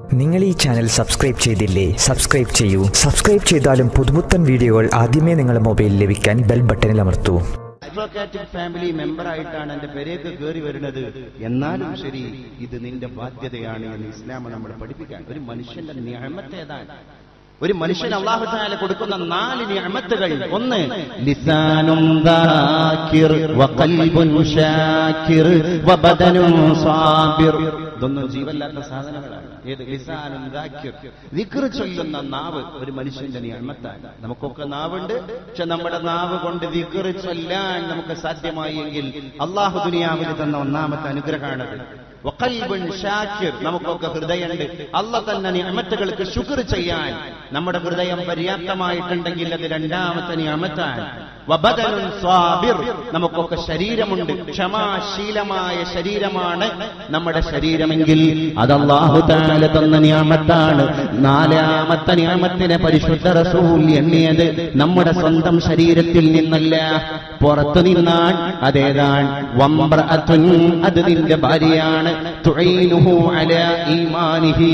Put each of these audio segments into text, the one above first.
നിങ്ങൾ ഈ channel subscribe ചെയ്തില്ലേ സബ്സ്ക്രൈബ് ചെയ്യൂ സബ്സ്ക്രൈബ് ചെയ്താലും പുതുപുത്തൻ വീഡിയോകൾ ആദ്യമേ നിങ്ങളുടെ മൊബൈലിൽ ലഭിക്കാൻ ബെൽ ബട്ടണിൽ അമർത്തൂ അഡ്വക്കാറ്റിക് ഫാമിലി മെമ്പർ ആയിട്ടാണ് എന്റെ പെരേക്ക് കയറി വരുന്നത് എന്നാലും ശരി ഇത് നിന്റെ ബാധ്യതയാണ് എന്ന് ഇസ്ലാം നമ്മൾ പഠിപ്പിക്കാൻ ഒരു മനുഷ്യന്റെ നിയമത്ത് ഏതാണ് ഒരു മനുഷ്യൻ അള്ളാഹു താല കൊടുക്കുന്ന നാല് നിയമത്തുകൾ ഒന്ന് ലിസാനും ദാക്കിർ വഖൽബുൻ ഷാക്കിർ വബദനും സാബിർ ഇതൊന്നും ജീവല്ലാത്ത സാധനങ്ങളാണ് ഏത് ലിസാനും ദാക്കിർ ദിക്ർ ചൊല്ലുന്ന നാവ് ഒരു മനുഷ്യന്റെ നിയമത്താണ് നമുക്കൊക്കെ നാവുണ്ട് പക്ഷെ നമ്മുടെ നാവ് കൊണ്ട് ദിക്ർ ചൊല്ലാൻ നമുക്ക് സാധ്യമായി എങ്കിൽ അള്ളാഹു ദുനിയാവിൽ തന്ന ഒന്നാമത്തെ അനുഗ്രഹമാണത് വഖൽബുൻ ഷാക്കിർ നമുക്കൊക്കെ ഹൃദയമുണ്ട് അല്ല തന്നെ നിയമത്തുകൾക്ക് ശുക്ർ ചെയ്യാൻ നമ്മുടെ ഹൃദയം പര്യാപ്തമായിട്ടുണ്ടെങ്കിൽ അത് രണ്ടാമത്തെ നിയമത്താണ് വബദനുൻ സ്വാബിർ നമുക്കൊക്കെ ശരീരമുണ്ട് ക്ഷമാശീലമായ ശരീരമാണ് നമ്മുടെ ശരീരമെങ്കിൽ അത് അള്ളാഹു താല തന്ന നിയമത്താണ് നാലാമത്തെ നിയമത്തിനെ പരിശുദ്ധ റസൂൽ എണ്ണിയത് നമ്മുടെ സ്വന്തം ശരീരത്തിൽ നിന്നല്ല പുറത്തു നിന്നാൻ അതേതാണ് വമ്പ്രഅത്തുൻ അത് നിന്റെ ഭാര്യയാണ് തുഈനുഹു അലാ ഈമാനിഹി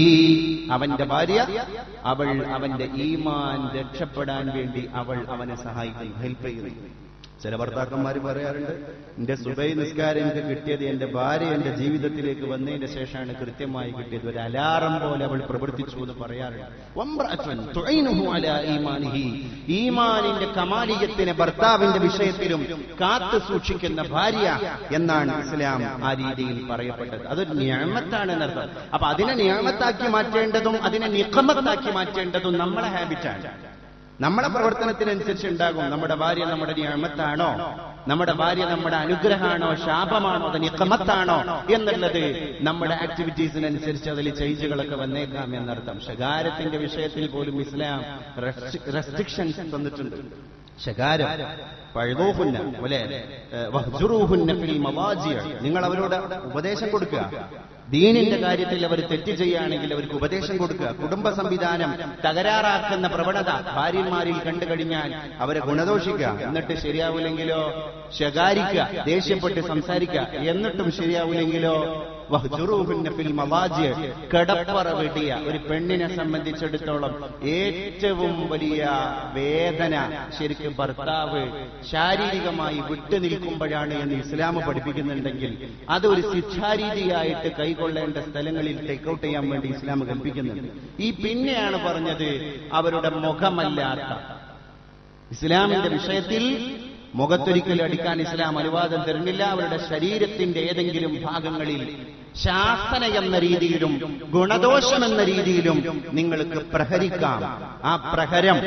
അവന്റെ ഭാര്യ അവൾ അവന്റെ ഈമാൻ രക്ഷപ്പെടാൻ വേണ്ടി അവൾ അവനെ സഹായിക്കുന്നു ഹെൽപ്പ് ചെയ്യുന്നു ചില ഭർത്താക്കന്മാർ പറയാറുണ്ട് എന്റെ സുബൈ നിസ്കാരം എനിക്ക് കിട്ടിയത് എന്റെ ഭാര്യ എന്റെ ജീവിതത്തിലേക്ക് വന്നതിന്റെ ശേഷമാണ് കൃത്യമായി കിട്ടിയത് ഒരു അലാറം പോലെ അവൾ പ്രവർത്തിച്ചു എന്ന് പറയാറുണ്ട് വമ്രഅത്തുൻ തുഈനുഹു അലാ ഈമാനിഹി. ഈമാനിന്റെ കമാലിയത്തിനെ ഭർത്താവിന്റെ വിഷയത്തിലും കാത്തു സൂക്ഷിക്കുന്ന ഭാര്യ എന്നാണ് ഇസ്ലാം ആ രീതിയിൽ പറയപ്പെട്ടത് അതൊരു നിയമത്താണ് എന്നർത്ഥം അപ്പൊ അതിനെ നിയമത്താക്കി മാറ്റേണ്ടതും അതിനെ നിക്കമത്താക്കി മാറ്റേണ്ടതും നമ്മളെ ഹാബിറ്റാണ് നമ്മുടെ പ്രവർത്തനത്തിനനുസരിച്ച് ഉണ്ടാകും നമ്മുടെ ഭാര്യ നമ്മുടെ നിയമത്താണോ നമ്മുടെ ഭാര്യ നമ്മുടെ അനുഗ്രഹമാണോ ശാപമാണോ അത് നിക്കമത്താണോ എന്നുള്ളത് നമ്മുടെ ആക്ടിവിറ്റീസിനനുസരിച്ച് അതിൽ ചേഞ്ചുകളൊക്കെ വന്നേക്കാം എന്നർത്ഥം ശകാരത്തിന്റെ വിഷയത്തിൽ പോലും ഇസ്ലാം റെസ്ട്രിക്ഷൻസ് തന്നിട്ടുണ്ട് ശകാരം പഴുതോഹുന്ന പോലെ വഹ്ജുറൂഹുന്ന ഫിൽ മവാജിയ നിങ്ങൾ അവരോട് ഉപദേശം കൊടുക്കുക ദീനിന്റെ കാര്യത്തിൽ അവർ തെറ്റ് ചെയ്യുകയാണെങ്കിൽ അവർക്ക് ഉപദേശം കൊടുക്കുക കുടുംബ സംവിധാനം തകരാറാക്കുന്ന പ്രവണത ഭാര്യന്മാരിൽ കണ്ടു കഴിഞ്ഞാൽ അവരെ ഗുണദോഷിക്കുക എന്നിട്ട് ശരിയാവില്ലെങ്കിലോ ശകാരിക്കുക ദേഷ്യപ്പെട്ട് സംസാരിക്കുക എന്നിട്ടും ശരിയാവില്ലെങ്കിലോ വഹ്ജുറൂഹുന്ന ഫിൽ മവാജിയ കടപ്പറ വെടിയ ഒരു പെണ്ണിനെ സംബന്ധിച്ചിടത്തോളം ഏറ്റവും വലിയ വേദന ശരിക്കും ഭർത്താവ് ശാരീരികമായി വിട്ടു നിൽക്കുമ്പോഴാണ് എന്ന് ഇസ്ലാം പഠിപ്പിക്കുന്നുണ്ടെങ്കിൽ അത് ഒരു ശിക്ഷാരീതിയായിട്ട് കൈകൊള്ളേണ്ട സ്ഥലങ്ങളിൽ ടേക്കൗട്ട് ചെയ്യാൻ വേണ്ടി ഇസ്ലാം കൽപ്പിക്കുന്നുണ്ട് ഈ പിന്നെയാണ് പറഞ്ഞത് അവരുടെ മുഖമല്ലാത്ത ഇസ്ലാമിന്റെ വിഷയത്തിൽ മുഖത്തൊരിക്കൽ അടിക്കാൻ ഇസ്ലാം അനുവാദം തരുന്നില്ല അവരുടെ ശരീരത്തിന്റെ ഏതെങ്കിലും ഭാഗങ്ങളിൽ ശാസന എന്ന രീതിയിലും ഗുണദോഷം എന്ന രീതിയിലും നിങ്ങൾക്ക് പ്രഹരിക്കാം ആ പ്രഹരം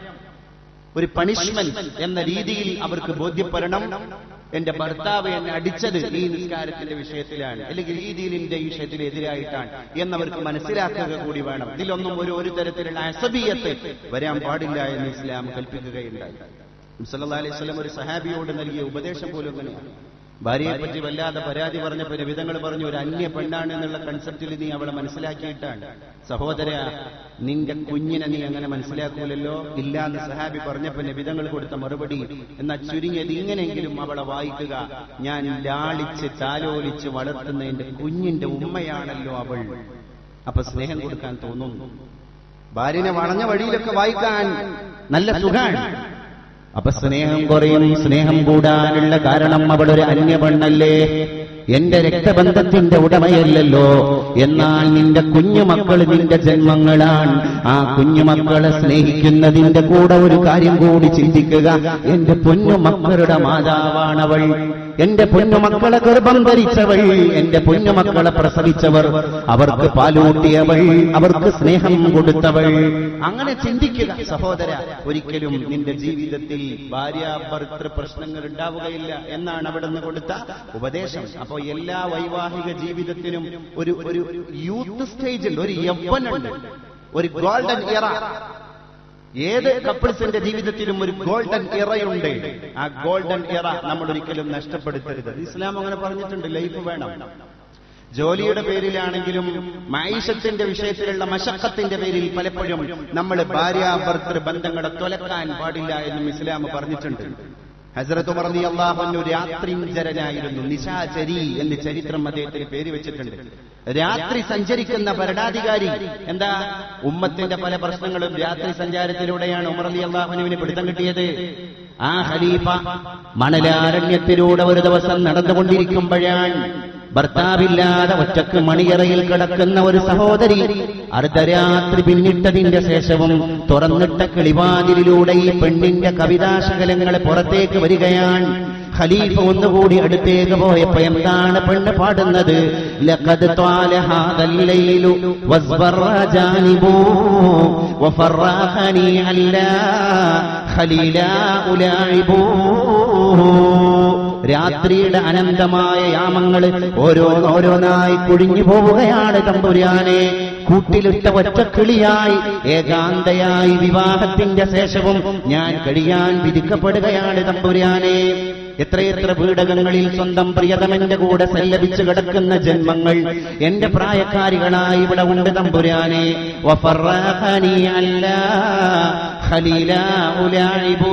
ഒരു പണിഷ്മെന്റ് എന്ന രീതിയിൽ അവർക്ക് ബോധ്യപ്പെടണം എന്റെ ഭർത്താവ് എന്നെ അടിച്ചത് ഈ നിസ്കാരത്തിന്റെ വിഷയത്തിലാണ് അല്ലെങ്കിൽ ഈ ദീനിന്റെ ഈ വിഷയത്തിൽ എതിരായിട്ടാണ് എന്നവർക്ക് മനസ്സിലാക്കുക കൂടി വേണം ഇതിലൊന്നും ഒരു ഒരു തരത്തിലുള്ള അസബീയത്ത് വരാൻ പാടില്ല എന്ന് ഇസ്ലാം കൽപ്പിക്കുകയുണ്ടായി സല്ലല്ലാഹു അലൈഹി വസല്ലം ഒരു സഹാബിയോട് നൽകിയ ഉപദേശം പോലും അങ്ങനെയാണ് ഭാര്യയെ പറ്റി വല്ലാതെ പരാതി പറഞ്ഞപ്പോൾ വിധങ്ങൾ പറഞ്ഞു ഒരു അന്യ പെണ്ണാണ് എന്നുള്ള കൺസെപ്റ്റിൽ നീ അവളെ മനസ്സിലാക്കിയിട്ടാണ് സഹോദര നിന്റെ കുഞ്ഞിനെ നീ അങ്ങനെ മനസ്സിലാക്കൂലല്ലോ ഇല്ല എന്ന് സഹാബി പറഞ്ഞപ്പോൾ നബിതങ്ങൾ കൊടുത്ത മറുപടി എന്നാൽ ചുരുങ്ങിയത് ഇങ്ങനെയെങ്കിലും അവളെ വായിക്കുക ഞാൻ ലാളിച്ച് താലോലിച്ച് വളർത്തുന്ന എന്റെ കുഞ്ഞിന്റെ ഉമ്മയാണല്ലോ അവൾ അപ്പൊ സ്നേഹം കൊടുക്കാൻ തോന്നുന്നു ഭാര്യനെ വളഞ്ഞ വഴിയിലൊക്കെ വായിക്കാൻ നല്ല സുഖാണ് അപ്പൊ സ്നേഹം കുറയും സ്നേഹം കൂടാനുള്ള കാരണം അവളൊരു അന്യപെണ്ണല്ലേ എന്റെ രക്തബന്ധത്തിന്റെ ഉടമയല്ലല്ലോ എന്നാൽ നിന്റെ കുഞ്ഞുമക്കൾ നിന്റെ ജന്മങ്ങളാണ് ആ കുഞ്ഞുമക്കളെ സ്നേഹിക്കുന്നതിന്റെ കൂടെ ഒരു കാര്യം കൂടി ചിന്തിക്കുക എന്റെ പൊന്നുമക്കളുടെ മാതാവാണവൾ എന്റെ പൊന്നുമക്കളെ ഗർഭം ധരിച്ചവൾ എന്റെ പൊന്നുമക്കളെ പ്രസവിച്ചവർ അവർക്ക് പാലൂട്ടിയവൾ അവർക്ക് സ്നേഹം കൊടുത്തവൾ അങ്ങനെ ചിന്തിക്കുക സഹോദര ഒരിക്കലും നിന്റെ ജീവിതത്തിൽ ഭാര്യാഭർത്തൃ പ്രശ്നങ്ങൾ ഉണ്ടാവുകയില്ല എന്നാണ് അവിടെ നിന്ന് കൊടുത്ത ഉപദേശം അപ്പോ എല്ലാ വൈവാഹിക ജീവിതത്തിനും ഒരു ഒരു യൂത്ത് സ്റ്റേജിൽ ഒരു യൗവനുണ്ട് ഒരു ഗോൾഡൻ ഇറ ഏത് കപ്പിൾസിന്റെ ജീവിതത്തിലും ഒരു ഗോൾഡൻ ഇറയുണ്ട് ആ ഗോൾഡൻ ഇറ നമ്മൾ ഒരിക്കലും നഷ്ടപ്പെടുത്തരുത് ഇസ്ലാം അങ്ങനെ പറഞ്ഞിട്ടുണ്ട് ലൈഫ് വേണം ജോലിയുടെ പേരിലാണെങ്കിലും മൈഷത്തിന്റെ വിഷയത്തിലുള്ള മശക്കത്തിന്റെ പേരിൽ പലപ്പോഴും നമ്മൾ ഭാര്യാഭർത്തൃ ബന്ധങ്ങളെ തുലക്കാൻ പാടില്ല എന്നും ഇസ്ലാം പറഞ്ഞിട്ടുണ്ട് ഹസരത്ത് മറന്നി അള്ളാഹു രാത്രിഞ്ചരനായിരുന്നു നിശാചരി എന്ന് ചരിത്രം അദ്ദേഹത്തിന് പേര് വെച്ചിട്ടുണ്ട് രാത്രി സഞ്ചരിക്കുന്ന ഭരണാധികാരി എന്താ ഉമ്മത്തിന്റെ പല പ്രശ്നങ്ങളും രാത്രി സഞ്ചാരത്തിലൂടെയാണ് ഉമർ അലി അള്ളാഹുനുവിന് പിടുത്തം കിട്ടിയത് ആ ഖലീഫ മണലാരണ്യത്തിലൂടെ ഒരു ദിവസം നടന്നുകൊണ്ടിരിക്കുമ്പോഴാണ് ഭർത്താവില്ലാതെ ഒറ്റക്ക് മണിയറയിൽ കിടക്കുന്ന ഒരു സഹോദരി അർദ്ധരാത്രി പിന്നിട്ടതിന്റെ ശേഷവും തുറന്നിട്ട കിളിവാതിലിലൂടെ ഈ പെണ്ണിന്റെ കവിതാശകലങ്ങൾ പുറത്തേക്ക് വരികയാണ് ഖലീഫ ഒന്നുകൂടി അടുത്തേക്ക് പോയപ്പോ എന്താണ് പെണ്ണ് പാടുന്നത് ലഖദ് ത്വാല ഹാദൽ ലൈലു വസ്ബറ ജാനിബു വഫറഖനി അല്ലാ ഖലീലാ ഉലായിബു രാത്രിയുടെ അനന്തമായ യാമങ്ങൾ ഓരോന്നോരോന്നായി കുഴിഞ്ഞു പോവുകയാണ് തമ്പുരാനെ കൂട്ടിലിട്ട ഒറ്റക്കിളിയായി ഏകാന്തയായി വിവാഹത്തിന്റെ ശേഷവും ഞാൻ കഴിയാൻ വിധിക്കപ്പെടുകയാണ് തമ്പുരാനെ എത്രയെത്ര വീടകങ്ങളിൽ സ്വന്തം പ്രിയതമന്റെ കൂടെ സല്ലപിച്ച് കിടക്കുന്ന ജന്മങ്ങൾ എന്റെ പ്രായക്കാരികളായി ഇവിടെ ഉണ്ട് തമ്പുരാനെ വഫറഖനി അല്ലാ ഖലീലാ ഉലായിബൂ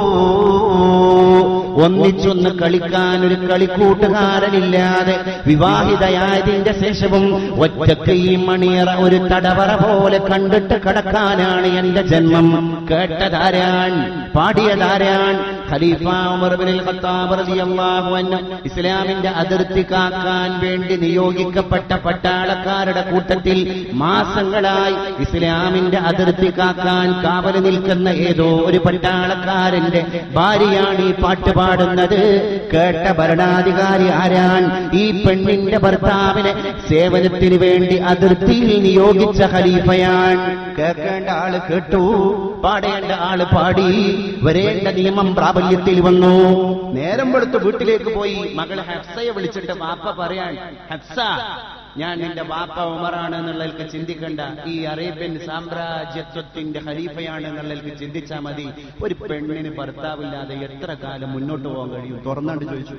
ഒന്നിച്ചൊന്ന് കളിക്കാൻ ഒരു കളിക്കൂട്ടുകാരനില്ലാതെ വിവാഹിതയായതിന്റെ ശേഷവും ഒറ്റക്ക് ഈ മണിയറ ഒരു തടവറ പോലെ കണ്ടിട്ട് കടക്കാനാണ് എന്റെ ജന്മം കേട്ടതാരാൻ പാടിയതാരാൻ ഖലീഫ ഉമർ ബിൻ ഖത്താബ് റളിയല്ലാഹു അൻഹു ഇസ്ലാമിന്റെ അതിർത്തി കാക്കാൻ വേണ്ടി നിയോഗിക്കപ്പെട്ട പട്ടാളക്കാരുടെ കൂട്ടത്തിൽ മാസങ്ങളായി ഇസ്ലാമിന്റെ അതിർത്തി കാക്കാൻ കാവൽ നിൽക്കുന്ന ഏതോ ഒരു പട്ടാളക്കാരന്റെ ഭാര്യയാണ് ഈ പാട്ട് പാടുന്നത് കേട്ട ഭരണാധികാരി ആരാൻ ഈ പെണ്ണിന്റെ ഭർത്താവിനെ സേവനത്തിന് വേണ്ടി അതിർത്തിയിൽ നിയോഗിച്ച ഖലീഫയാൻ കേൾക്കേണ്ട ആള് കേട്ടു പാടേണ്ട ആള് പാടി വരേണ്ട നിയമം പ്രാബല്യത്തിൽ വന്നു നേരം വെളുത്ത് വീട്ടിലേക്ക് പോയി മകള് ഹഫ്സയെ വിളിച്ചിട്ട് വാപ്പ പറയാൻ ഹഫ്സ ഞാൻ നിന്റെ വാപ്പ ഉമറാണ് എന്നുള്ളതിൽക്ക് ചിന്തിക്കണ്ട ഈ അറേബ്യൻ സാമ്രാജ്യത്വത്തിന്റെ ഖലീഫയാണ് എന്നുള്ളതിൽക്ക് ചിന്തിച്ചാൽ മതി ഒരു പെണ്ണിന് ഭർത്താവില്ലാതെ എത്ര കാലം മുന്നോട്ട് പോകാൻ കഴിയും തുറന്നാണ്ട് ചോദിച്ചു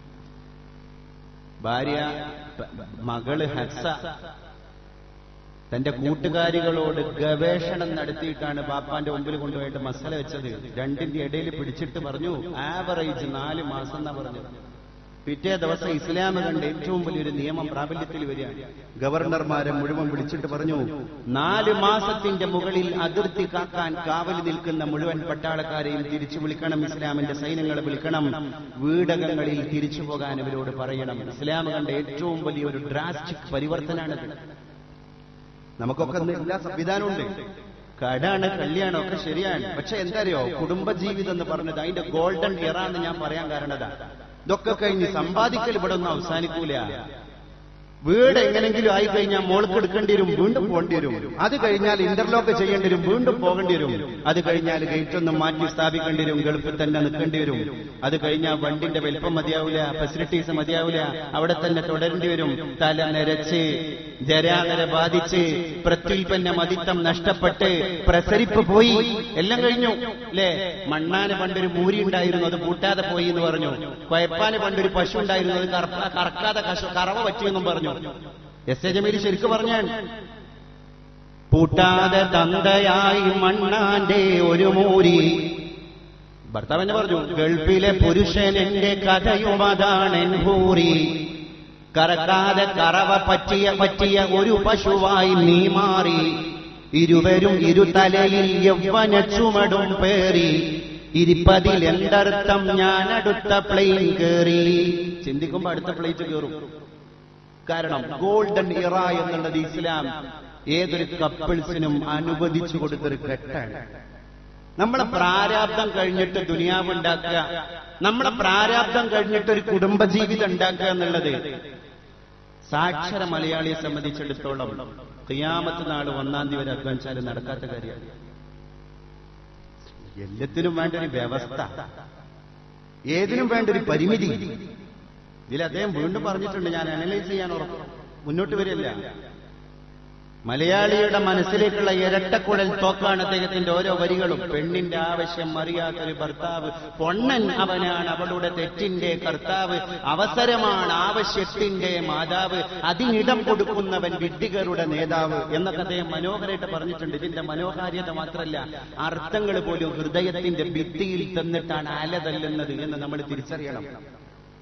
ഭാര്യ പ- മകള് ഹഫ്സ തന്റെ കൂട്ടുകാരികളോട് ഗവേഷണം നടത്തിയിട്ടാണ് ബാപ്പാന്റെ മുമ്പിൽ കൊണ്ടുപോയിട്ട് മസാല വെച്ചത് രണ്ടിന്റെ ഇടയിൽ പിടിച്ചിട്ട് പറഞ്ഞു ആവറേജ് നാല് മാസം എന്നാ പറഞ്ഞു പിറ്റേ ദിവസം ഇസ്ലാം കണ്ട് ഏറ്റവും വലിയൊരു നിയമം പ്രാബല്യത്തിൽ വരികയാണ് ഗവർണർമാരെ മുഴുവൻ വിളിച്ചിട്ട് പറഞ്ഞു നാല് മാസത്തിന്റെ മുകളിൽ അതിർത്തി കാക്കാൻ കാവൽ നിൽക്കുന്ന മുഴുവൻ പട്ടാളക്കാരെയും തിരിച്ചു വിളിക്കണം ഇസ്ലാമിന്റെ സൈന്യങ്ങളെ വിളിക്കണം വീടകങ്ങളിൽ തിരിച്ചു പോകാൻ ഇവരോട് പറയണം ഇസ്ലാം കണ്ട ഏറ്റവും വലിയൊരു ഡ്രാസ്റ്റിക് പരിവർത്തനാണിത് നമുക്കൊക്കെ ഇന്ന് എല്ലാ സംവിധാനമുണ്ട് കടാണ് കല്യാണം ഒക്കെ ശരിയാണ് പക്ഷെ എന്താ കുടുംബജീവിതം എന്ന് പറഞ്ഞത് അതിന്റെ ഗോൾഡൻ ഇറ എന്ന് ഞാൻ പറയാൻ കാരണതാ ഇതൊക്കെ കഴിഞ്ഞ് സമ്പാദിക്കൽ ഇവിടെ ഒന്നും അവസാനിക്കൂല വീട് എങ്ങനെങ്കിലും ആയി കഴിഞ്ഞാൽ മോൾക്ക് എടുക്കേണ്ടി വരും വീണ്ടും പോകേണ്ടി വരും അത് കഴിഞ്ഞാൽ ഇന്റർലോക്ക് ചെയ്യേണ്ടി വരും വീണ്ടും പോകേണ്ടി വരും അത് കഴിഞ്ഞാൽ ഗേറ്റ് ഒന്നും മാറ്റി സ്ഥാപിക്കേണ്ടി വരും ഗൾഫിൽ തന്നെ നിൽക്കേണ്ടി വരും അത് കഴിഞ്ഞാൽ വണ്ടിന്റെ വലിപ്പം മതിയാവില്ല ഫെസിലിറ്റീസ് മതിയാവില്ല അവിടെ തന്നെ തുടരേണ്ടി വരും തല നിരച്ച് ജരാനര ബാധിച്ച് പ്രത്യുൽപ്പന്ന മതിത്വം നഷ്ടപ്പെട്ട് പ്രസരിപ്പ് പോയി എല്ലാം കഴിഞ്ഞു അല്ലേ മണ്ണാന് പണ്ടൊരു മൂരി ഉണ്ടായിരുന്നു അത് പൂട്ടാതെ പോയി എന്ന് പറഞ്ഞു കൊയപ്പാന് പണ്ടൊരു പശു ഉണ്ടായിരുന്നു അത് കറപ്പ- കറക്കാതെ കശ- കറവ പറ്റിയെന്നും പറഞ്ഞു എസ് എ ജമീൽ ശരിക്കും പറഞ്ഞാൽ പൂട്ടാതെ തന്തയായി മണ്ണാന്റെ ഒരു മൂരി ഭർത്താവിനെ പറഞ്ഞു ഗൾഫിലെ പുരുഷൻ എന്റെ കഥയും അതാണ് ഭൂരി കറക്കാതെ കറവ പറ്റിയ പറ്റിയ ഒരു പശുവായി നീ മാറി ഇരുവരും ഇരുതലയിൽ യൗവന ചുമടും പേറി ഇരിപ്പതിൽ എന്തർത്ഥം ഞാൻ അടുത്ത പ്ലെയിൻ കേറി ചിന്തിക്കുമ്പോ അടുത്ത പ്ലേറ്റ് കയറും കാരണം ഗോൾഡൻ ഇറ എന്നുള്ളത് ഇസ്ലാം ഏതൊരു കപ്പിൾസിനും അനുവദിച്ചു കൊടുത്തൊരു ഘട്ടാണ് നമ്മളെ പ്രാരാബ്ദം കഴിഞ്ഞിട്ട് ദുനിയാവ് ഉണ്ടാക്കുക നമ്മളെ പ്രാരാബ്ദം കഴിഞ്ഞിട്ട് ഒരു കുടുംബജീവിതം ഉണ്ടാക്കുക എന്നുള്ളത് സാക്ഷര മലയാളിയെ സംബന്ധിച്ചിടത്തോളം ഖിയാമത്ത് നാൾ ഒന്നാം തീയതി വരെ അധ്വാനിച്ചാലും നടക്കാത്ത കാര്യമാണ് എല്ലാത്തിനും വേണ്ട ഒരു വ്യവസ്ഥ ഏതിനും വേണ്ട ഒരു പരിമിതി ഇതിൽ അദ്ദേഹം വീണ്ടും പറഞ്ഞിട്ടുണ്ട് ഞാൻ അനലൈസ് ചെയ്യാൻ ഉറപ്പ് മുന്നോട്ട് വരില്ല മലയാളിയുടെ മനസ്സിലേക്കുള്ള ഇരട്ടക്കുഴൽ തോക്കാണ് അദ്ദേഹത്തിന്റെ ഓരോ വരികളും പെണ്ണിന്റെ ആവശ്യം അറിയാത്തൊരു ഭർത്താവ് പൊണ്ണൻ അവനാണ് അവളുടെ തെറ്റിന്റെ കർത്താവ് അവസരമാണ് ആവശ്യത്തിന്റെ മാതാവ് അതിനിടം കൊടുക്കുന്നവൻ വിഡ്ഢികളുടെ നേതാവ് എന്നൊക്കെ അദ്ദേഹം മനോഹരമായിട്ട് പറഞ്ഞിട്ടുണ്ട് ഇതിന്റെ മനോഹാരിത മാത്രമല്ല അർത്ഥങ്ങൾ പോലും ഹൃദയത്തിന്റെ ഭിത്തിയിൽ തന്നിട്ടാണ് അല തല്ലുന്നത് എന്ന് നമ്മൾ തിരിച്ചറിയണം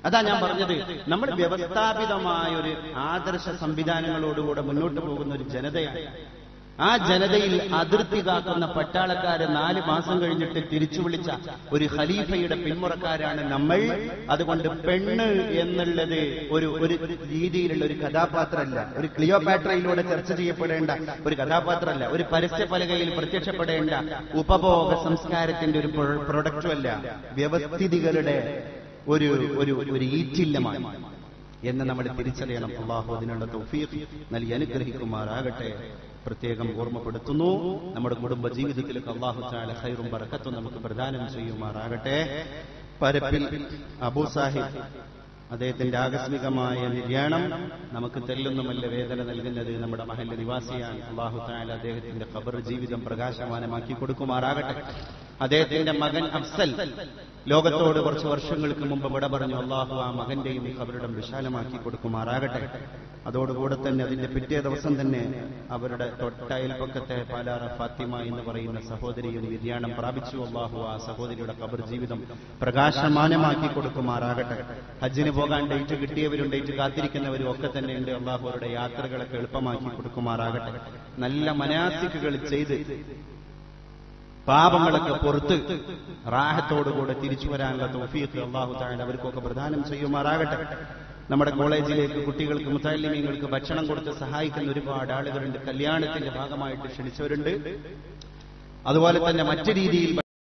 അതാ ഞാൻ പറഞ്ഞത് നമ്മൾ വ്യവസ്ഥാപിതമായ ഒരു ആദർശ സംവിധാനങ്ങളോടുകൂടെ മുന്നോട്ട് പോകുന്ന ഒരു ജനതയാണ് ആ ജനതയിൽ അതിർത്തി കാക്കുന്ന പട്ടാളക്കാരെ നാല് മാസം കഴിഞ്ഞിട്ട് തിരിച്ചു വിളിച്ച ഒരു ഖലീഫയുടെ പിന്മുറക്കാരാണ് നമ്മൾ അതുകൊണ്ട് പെണ്ണ് എന്നുള്ളത് ഒരു ഒരു രീതിയിലുള്ള ഒരു കഥാപാത്രമല്ല ഒരു ക്ലിയോപാട്രയിലൂടെ ചർച്ച ചെയ്യപ്പെടേണ്ട ഒരു കഥാപാത്രമല്ല ഒരു പരസ്യ പലകയിൽ പ്രത്യക്ഷപ്പെടേണ്ട ഉപഭോഗ സംസ്കാരത്തിന്റെ ഒരു പ്രൊഡക്റ്റുമല്ല വ്യവസ്ഥിതികളുടെ ഒരു ഒരു ഒരു ഈറ്റില്ലമാണ് എന്ന് നമ്മൾ തിരിച്ചറിയണം അള്ളാഹു അതിനുള്ള തൗഫീഖ് നൽകി അനുഗ്രഹിക്കുമാറാകട്ടെ പ്രത്യേകം ഓർമ്മപ്പെടുത്തുന്നു നമ്മുടെ കുടുംബ ജീവിതത്തിലേക്ക് അള്ളാഹു ചാല ഹൈറും ബറക്കത്തും നമുക്ക് പ്രദാനം ചെയ്യുമാറാകട്ടെ പരപ്പിൽ അബൂ സാഹിബ് അദ്ദേഹത്തിന്റെ ആകസ്മികമായ നിര്യാണം നമുക്ക് തെല്ലൊന്നുമല്ല വേദന നൽകുന്നത് നമ്മുടെ മഹല്ല നിവാസിയാണ് അള്ളാഹു താല അദ്ദേഹത്തിന്റെ ഖബർ ജീവിതം പ്രകാശമാനമാക്കി കൊടുക്കുമാറാകട്ടെ അദ്ദേഹത്തിന്റെ മകൻ അഫ്സൽ ലോകത്തോട് കുറച്ച് വർഷങ്ങൾക്ക് മുമ്പ് വിട പറഞ്ഞു അള്ളാഹു ആ മകന്റെയും ഖബറിടം വിശാലമാക്കി കൊടുക്കുമാറാകട്ടെ അതോടുകൂടെ തന്നെ അതിന്റെ പിറ്റേ ദിവസം തന്നെ അവരുടെ തൊട്ടയൽപ്പക്കത്തെ പാലാറ ഫാത്തിമ എന്ന് പറയുന്ന സഹോദരിയും നിര്യാണം പ്രാപിച്ചു അള്ളാഹു ആ സഹോദരിയുടെ ഖബർ ജീവിതം പ്രകാശമാനമാക്കി കൊടുക്കുമാറാകട്ടെ ഹജ്ജിന് പോകാൻ ഡേറ്റ് കിട്ടിയവരും ഡേറ്റ് കാത്തിരിക്കുന്നവരും ഒക്കെ തന്നെ ഉണ്ട് അള്ളാഹു അവരുടെ യാത്രകളൊക്കെ എളുപ്പമാക്കി കൊടുക്കുമാറാകട്ടെ നല്ല മനാസിക്കുകൾ ചെയ്ത് പാപങ്ങളൊക്കെ പുറത്ത് റാഹത്തോടുകൂടെ തിരിച്ചു വരാനുള്ള തൗഫീഖ് അള്ളാഹു താഴെ അവർക്കൊക്കെ പ്രദാനം ചെയ്യുമാറാകട്ടെ നമ്മുടെ കോളേജിലേക്ക് കുട്ടികൾക്ക് മുത്താലിമ്യങ്ങൾക്ക് ഭക്ഷണം കൊടുത്ത് സഹായിക്കുന്ന ഒരുപാട് ആളുകളുണ്ട് കല്യാണത്തിന്റെ ഭാഗമായിട്ട് ക്ഷണിച്ചവരുണ്ട് അതുപോലെ തന്നെ മറ്റു രീതിയിൽ